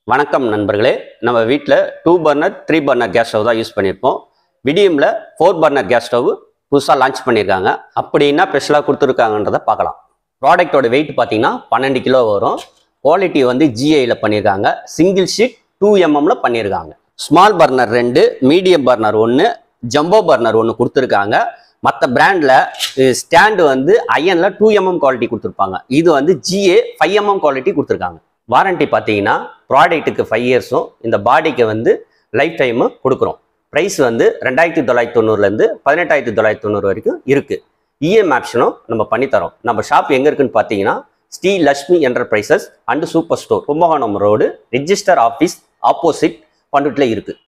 வணக்கம் நண்பர்களே நம்ம வீட்டில் two burner three burner gas stove தான் யூஸ் பண்ணியிருப்போம் விடியமில் ஃபோர் பர்னர் கேஸ் ஸ்டவ் புதுசாக லான்ச் பண்ணியிருக்காங்க அப்படி என்ன ஸ்பெஷலாக கொடுத்துருக்காங்கன்றதை பார்க்கலாம் ப்ராடக்ட்டோட வெயிட் பார்த்தீங்கன்னா பன்னெண்டு கிலோ வரும் குவாலிட்டி வந்து ஜிஐயில் பண்ணியிருக்காங்க சிங்கிள் ஷீட் டூ எம்எம்ல பண்ணியிருக்காங்க ஸ்மால் பர்னர் ரெண்டு மீடியம் பர்னர் ஒன்று ஜம்போ பர்னர் ஒன்று கொடுத்துருக்காங்க மற்ற பிராண்டில் ஸ்டாண்டு வந்து அயனில் டூ எம்எம் குவாலிட்டி கொடுத்துருப்பாங்க இது வந்து ஜிஏ ஃபைவ் எம்எம் குவாலிட்டி கொடுத்துருக்காங்க வாரண்டி பார்த்தீங்கன்னா ப்ராடக்ட்டுக்கு ஃபைவ் இயர்ஸும் இந்த பாடிக்கு வந்து லைஃப் டைமும் கொடுக்குறோம் ப்ரைஸ் வந்து ரெண்டாயிரத்தி தொள்ளாயிரத்தி தொண்ணூறுலேருந்து பதினெட்டாயிரத்தி தொள்ளாயிரத்தி தொண்ணூறு வரைக்கும் இருக்குது இஎம் ஆப்ஷனும் நம்ம பண்ணித்தரோம் நம்ம ஷாப் எங்கே இருக்குன்னு பார்த்தீங்கன்னா Sri Lakshmi enterprises and super store Kumbakonam road register office opposite பண்டுட்டில் இருக்குது